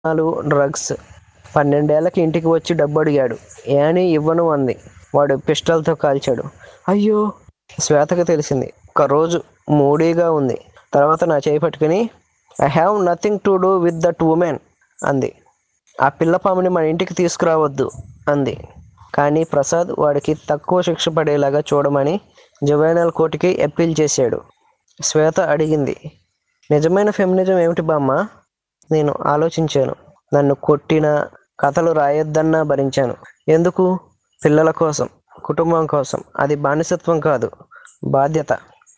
వ్యసనాలు డ్రగ్స్ పన్నెండేళ్లకి ఇంటికి వచ్చి డబ్బు అడిగాడు ఏని ఇవ్వను అంది వాడు పిస్టల్తో కాల్చాడు అయ్యో శ్వేతకు తెలిసింది ఒక రోజు మూడీగా ఉంది తర్వాత నా చేయి పట్టుకుని I have nothing to do with that woman అంది ఆ పిల్ల పాముని మన ఇంటికి తీసుకురావద్దు అంది కానీ ప్రసాద్ వాడికి తక్కువ శిక్ష పడేలాగా చూడమని జువైనల్ కోర్టుకి అప్పీల్ చేశాడు శ్వేత అడిగింది నిజమైన ఫెమినిజం ఏమిటి బామ్మ నేను ఆలోచించాను నన్ను కొట్టిన కథలు రాయొద్దన్నా భరించాను ఎందుకు పిల్లల కోసం కుటుంబం కోసం అది బానిసత్వం కాదు బాధ్యత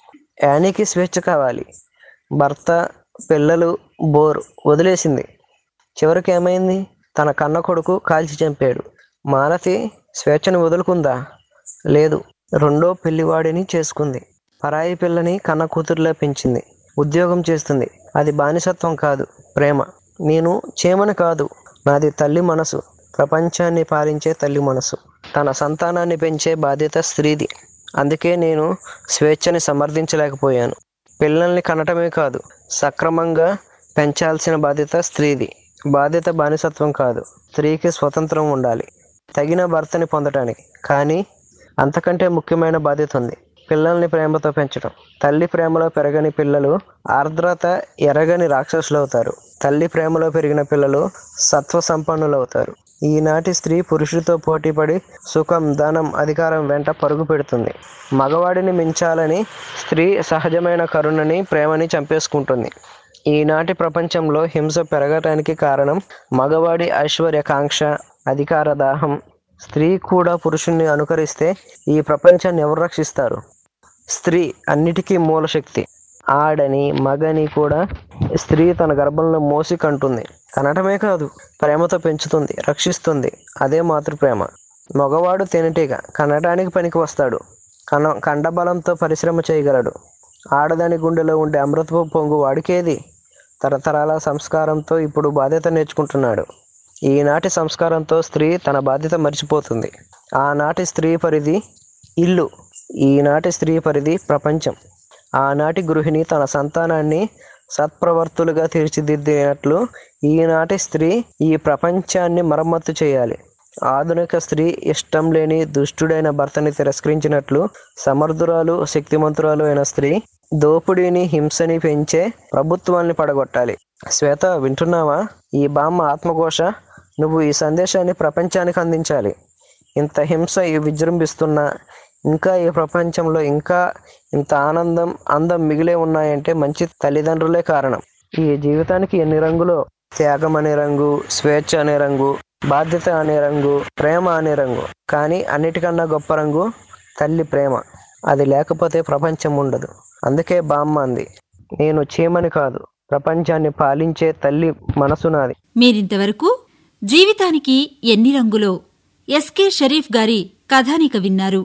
యానీకి స్వేచ్ఛ కావాలి భర్త పిల్లలు బోర్ వదిలేసింది చివరికి ఏమైంది తన కన్న కొడుకు కాల్చి చంపాడు మాలతి స్వేచ్ఛను వదులుకుందా లేదు రెండో పెళ్లివాడిని చేసుకుంది పరాయి పిల్లని కన్న కూతురులా పెంచింది ఉద్యోగం చేస్తుంది అది బానిసత్వం కాదు ప్రేమ నేను చేమని కాదు నాది తల్లి మనసు ప్రపంచాన్ని పాలించే తల్లి మనసు తన సంతానాన్ని పెంచే బాధ్యత స్త్రీది అందుకే నేను స్వేచ్ఛని సమర్థించలేకపోయాను పిల్లల్ని కనటమే కాదు సక్రమంగా పెంచాల్సిన బాధ్యత స్త్రీది బాధ్యత బానిసత్వం కాదు స్త్రీకి స్వతంత్రం ఉండాలి తగిన భర్తని పొందటానికి కానీ అంతకంటే ముఖ్యమైన బాధ్యత ఉంది పిల్లల్ని ప్రేమతో పెంచడం తల్లి ప్రేమలో పెరగని పిల్లలు ఆర్ద్రత ఎరగని రాక్షసులు అవుతారు తల్లి ప్రేమలో పెరిగిన పిల్లలు సత్వ సంపన్నులు అవుతారు ఈనాటి స్త్రీ పురుషుడితో పోటీపడి సుఖం ధనం అధికారం వెంట పరుగు పెడుతుంది మగవాడిని మించాలని స్త్రీ సహజమైన కరుణని ప్రేమని చంపేసుకుంటుంది ఈనాటి ప్రపంచంలో హింస పెరగటానికి కారణం మగవాడి ఐశ్వర్యకాంక్ష అధికార దాహం స్త్రీ కూడా పురుషుణ్ణి అనుకరిస్తే ఈ ప్రపంచాన్ని ఎవరు రక్షిస్తారు స్త్రీ అన్నిటికీ మూల శక్తి ఆడని మగని కూడా స్త్రీ తన గర్భంలో మోసి కంటుంది కనటమే కాదు ప్రేమతో పెంచుతుంది రక్షిస్తుంది అదే మాతృప్రేమ మగవాడు తేనెటీగ కనడానికి పనికి వస్తాడు కన కండబలంతో పరిశ్రమ చేయగలడు ఆడదాని గుండెలో ఉండే అమృతపు పొంగు వాడికేది తరతరాల సంస్కారంతో ఇప్పుడు బాధ్యత నేర్చుకుంటున్నాడు ఈనాటి సంస్కారంతో స్త్రీ తన బాధ్యత మర్చిపోతుంది ఆనాటి స్త్రీ పరిధి ఇల్లు ఈనాటి స్త్రీ పరిధి ప్రపంచం ఆనాటి గృహిణి తన సంతానాన్ని సత్ప్రవర్తులుగా తీర్చిదిద్దినట్లు ఈనాటి స్త్రీ ఈ ప్రపంచాన్ని మరమ్మతు చేయాలి ఆధునిక స్త్రీ ఇష్టం లేని దుష్టుడైన భర్తని తిరస్కరించినట్లు సమర్థురాలు శక్తిమంతురాలు అయిన స్త్రీ దోపిడీని హింసని పెంచే ప్రభుత్వాన్ని పడగొట్టాలి శ్వేత వింటున్నావా ఈ బామ్మ ఆత్మఘోష నువ్వు ఈ సందేశాన్ని ప్రపంచానికి అందించాలి ఇంత హింస ఈ విజృంభిస్తున్నా ఇంకా ఈ ప్రపంచంలో ఇంకా ఇంత ఆనందం అందం మిగిలే ఉన్నాయంటే మంచి తల్లిదండ్రులే కారణం ఈ జీవితానికి ఎన్ని రంగులో త్యాగం అనే రంగు స్వేచ్ఛ అనే రంగు బాధ్యత అనే రంగు ప్రేమ అనే రంగు కానీ అన్నిటికన్నా గొప్ప రంగు తల్లి ప్రేమ అది లేకపోతే ప్రపంచం ఉండదు అందుకే బామ్మ అంది నేను చీమని కాదు ప్రపంచాన్ని పాలించే తల్లి మనసు నాది మీరింతవరకు జీవితానికి ఎన్ని రంగులో ఎస్కే షరీఫ్ గారి కథానిక విన్నారు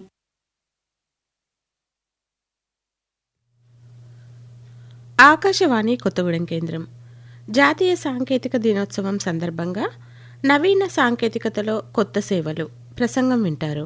ఆకాశవాణి కొత్తగూడెం కేంద్రం జాతీయ సాంకేతిక దినోత్సవం సందర్భంగా నవీన సాంకేతికతలో కొత్త సేవలు ప్రసంగం వింటారు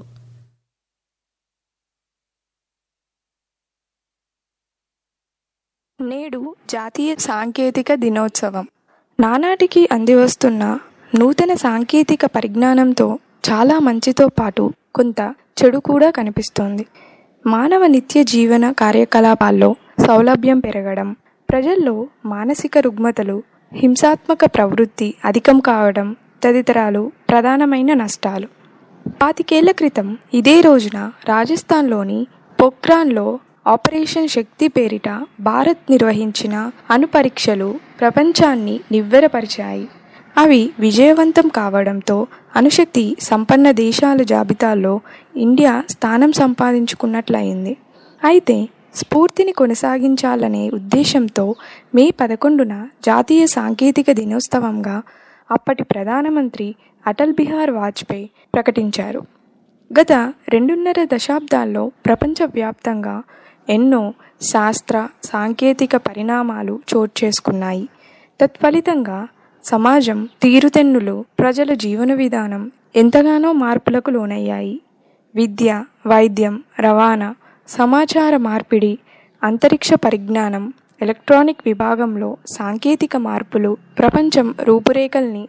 నేడు జాతీయ సాంకేతిక దినోత్సవం నానాటికి అందివస్తున్న నూతన సాంకేతిక పరిజ్ఞానంతో చాలా మంచితో పాటు కొంత చెడు కూడా కనిపిస్తోంది మానవ నిత్య జీవన కార్యకలాపాల్లో సౌలభ్యం పెరగడం ప్రజల్లో మానసిక రుగ్మతలు హింసాత్మక ప్రవృత్తి అధికం కావడం తదితరాలు ప్రధానమైన నష్టాలు పాతికేళ్ల క్రితం ఇదే రోజున రాజస్థాన్లోని పొక్రాన్లో ఆపరేషన్ శక్తి పేరిట భారత్ నిర్వహించిన అణుపరీక్షలు ప్రపంచాన్ని నివ్వెరపరిచాయి అవి విజయవంతం కావడంతో అణుశక్తి సంపన్న దేశాల జాబితాలో ఇండియా స్థానం సంపాదించుకున్నట్లయింది అయితే స్ఫూర్తిని కొనసాగించాలనే ఉద్దేశంతో మే పదకొండున జాతీయ సాంకేతిక దినోత్సవంగా అప్పటి ప్రధానమంత్రి అటల్ బిహార్ వాజ్పేయి ప్రకటించారు గత రెండున్నర దశాబ్దాల్లో ప్రపంచవ్యాప్తంగా ఎన్నో శాస్త్ర సాంకేతిక పరిణామాలు చోటు చేసుకున్నాయి తత్ఫలితంగా సమాజం తీరుతెన్నులు ప్రజల జీవన విధానం ఎంతగానో మార్పులకు లోనయ్యాయి విద్య వైద్యం రవాణా సమాచార మార్పిడి అంతరిక్ష పరిజ్ఞానం ఎలక్ట్రానిక్ విభాగంలో సాంకేతిక మార్పులు ప్రపంచం రూపురేఖల్ని